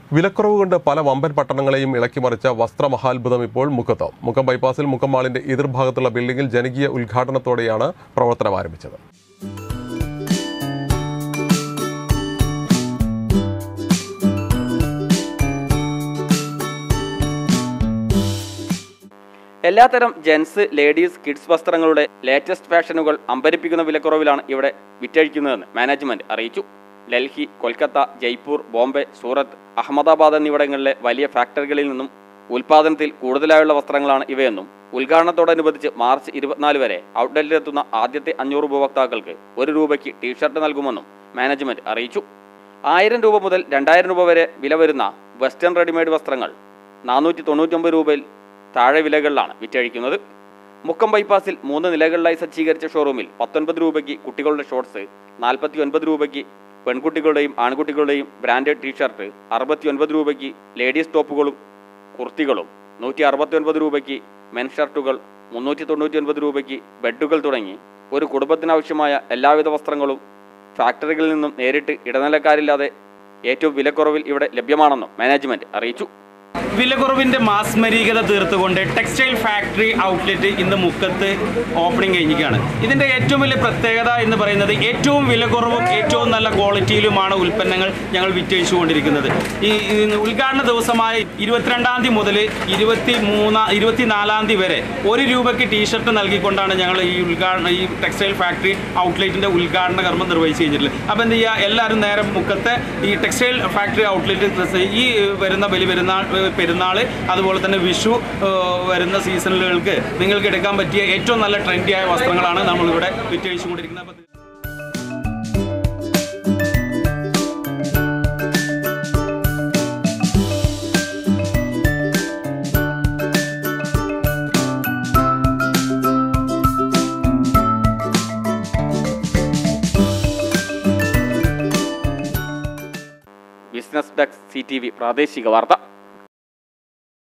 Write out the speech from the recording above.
വിലക്കുറവ് കൊണ്ട് പല വമ്പൻ പട്ടണങ്ങളെയും ഇളക്കിമറിച്ച വസ്ത്രമഹാത്ഭുതം ഇപ്പോൾ മുക്കത്ത് മുക്കം ബൈപ്പാസിൽ മുക്കം മാളിന്റെ എതിർഭാഗത്തുള്ള ബിൽഡിംഗിൽ ജനകീയ ഉദ്ഘാടനത്തോടെയാണ് പ്രവർത്തനം ആരംഭിച്ചത് എല്ലാത്തരം ജെൻസ് ലേഡീസ് കിഡ്സ് വസ്ത്രങ്ങളുടെ ലേറ്റസ്റ്റ് ഫാഷനുകൾ അമ്പരിപ്പിക്കുന്ന വിലക്കുറവിലാണ് ഇവിടെ വിറ്റഴിക്കുന്നതെന്ന് മാനേജ്മെന്റ് അറിയിച്ചു ഡൽഹി കൊൽക്കത്ത ജയ്പൂർ ബോംബെ സൂറത്ത് അഹമ്മദാബാദ് എന്നിവിടങ്ങളിലെ വലിയ ഫാക്ടറികളിൽ നിന്നും ഉൽപാദനത്തിൽ കൂടുതലായുള്ള വസ്ത്രങ്ങളാണ് ഇവയെന്നും ഉദ്ഘാടനത്തോടനുബന്ധിച്ച് മാർച്ച് ഇരുപത്തിനാല് വരെ ഔട്ട്ലെറ്റിലെത്തുന്ന ആദ്യത്തെ അഞ്ഞൂറ് ഉപഭോക്താക്കൾക്ക് ഒരു രൂപയ്ക്ക് ടീഷർട്ട് നൽകുമെന്നും മാനേജ്മെന്റ് അറിയിച്ചു ആയിരം രൂപ മുതൽ രണ്ടായിരം രൂപ വരെ വില വരുന്ന വെസ്റ്റേൺ റെഡിമെയ്ഡ് വസ്ത്രങ്ങൾ നാനൂറ്റി തൊണ്ണൂറ്റൊമ്പത് രൂപയിൽ താഴെ വിലകളിലാണ് വിറ്റഴിക്കുന്നത് മുക്കം ബൈപ്പാസിൽ മൂന്ന് നിലകളിലായി സജ്ജീകരിച്ച ഷോറൂമിൽ പത്തൊൻപത് രൂപയ്ക്ക് കുട്ടികളുടെ ഷോർട്സ് നാൽപ്പത്തി ഒൻപത് രൂപയ്ക്ക് പെൺകുട്ടികളുടെയും ആൺകുട്ടികളുടെയും ബ്രാൻഡഡ് ടീഷർട്ട് അറുപത്തി ഒൻപത് രൂപയ്ക്ക് ലേഡീസ് ടോപ്പുകളും കുർത്തികളും നൂറ്റി അറുപത്തി ഒൻപത് രൂപയ്ക്ക് മെൻ ഷർട്ടുകൾ മുന്നൂറ്റി തൊണ്ണൂറ്റി ഒൻപത് രൂപയ്ക്ക് ബെഡുകൾ തുടങ്ങി ഒരു കുടുംബത്തിനാവശ്യമായ എല്ലാവിധ വസ്ത്രങ്ങളും ഫാക്ടറികളിൽ നിന്നും നേരിട്ട് ഇടനിലക്കാരില്ലാതെ ഏറ്റവും വിലക്കുറവിൽ ഇവിടെ ലഭ്യമാണെന്നും മാനേജ്മെന്റ് അറിയിച്ചു വിലക്കുറവിന്റെ മാസ്മരീകത തീർത്തുകൊണ്ട് ടെക്സ്റ്റൈൽ ഫാക്ടറി ഔട്ട്ലെറ്റ് ഇന്ന് മുക്കത്ത് ഓപ്പണിംഗ് കഴിഞ്ഞിരിക്കുകയാണ് ഇതിന്റെ ഏറ്റവും വലിയ പ്രത്യേകത എന്ന് പറയുന്നത് ഏറ്റവും വിലക്കുറവും ഏറ്റവും നല്ല ക്വാളിറ്റിയിലുമാണ് ഉൽപ്പന്നങ്ങൾ ഞങ്ങൾ വിറ്റഴിച്ചുകൊണ്ടിരിക്കുന്നത് ഈ ഈ ഉദ്ഘാടന ദിവസമായ ഇരുപത്തിരണ്ടാം തീയതി മുതൽ ഇരുപത്തി മൂന്നാം ഇരുപത്തിനാലാം തീയതി വരെ ഒരു രൂപയ്ക്ക് ടീഷർട്ട് നൽകിക്കൊണ്ടാണ് ഞങ്ങൾ ഈ ഉദ്ഘാടന ഈ ടെക്സ്റ്റൈൽ ഫാക്ടറി ഔട്ട്ലെറ്റിന്റെ ഉദ്ഘാടന കർമ്മം നിർവഹിച്ചു കഴിഞ്ഞിട്ടുള്ളത് അപ്പോൾ എന്ത് ചെയ്യുക എല്ലാവരും നേരെ മുക്കത്തെ ഈ ടെക്സ്റ്റൈൽ ഫാക്ടറി ഔട്ട്ലെറ്റ് ഈ വരുന്ന ബലി പെരുന്നാൾ പെരുന്നാൾ അതുപോലെ തന്നെ വിഷു ഏഹ്, വരുന്ന സീസണുകൾക്ക് നിങ്ങൾക്ക് എടുക്കാൻ പറ്റിയ ഏറ്റവും നല്ല ട്രെൻഡിയായ വസ്ത്രങ്ങളാണ് നമ്മളിവിടെ വിറ്റഴിച്ചുകൊണ്ടിരിക്കുന്നത് അപ്പോൾ business desk C T V പ്രാദേശിക വാർത്ത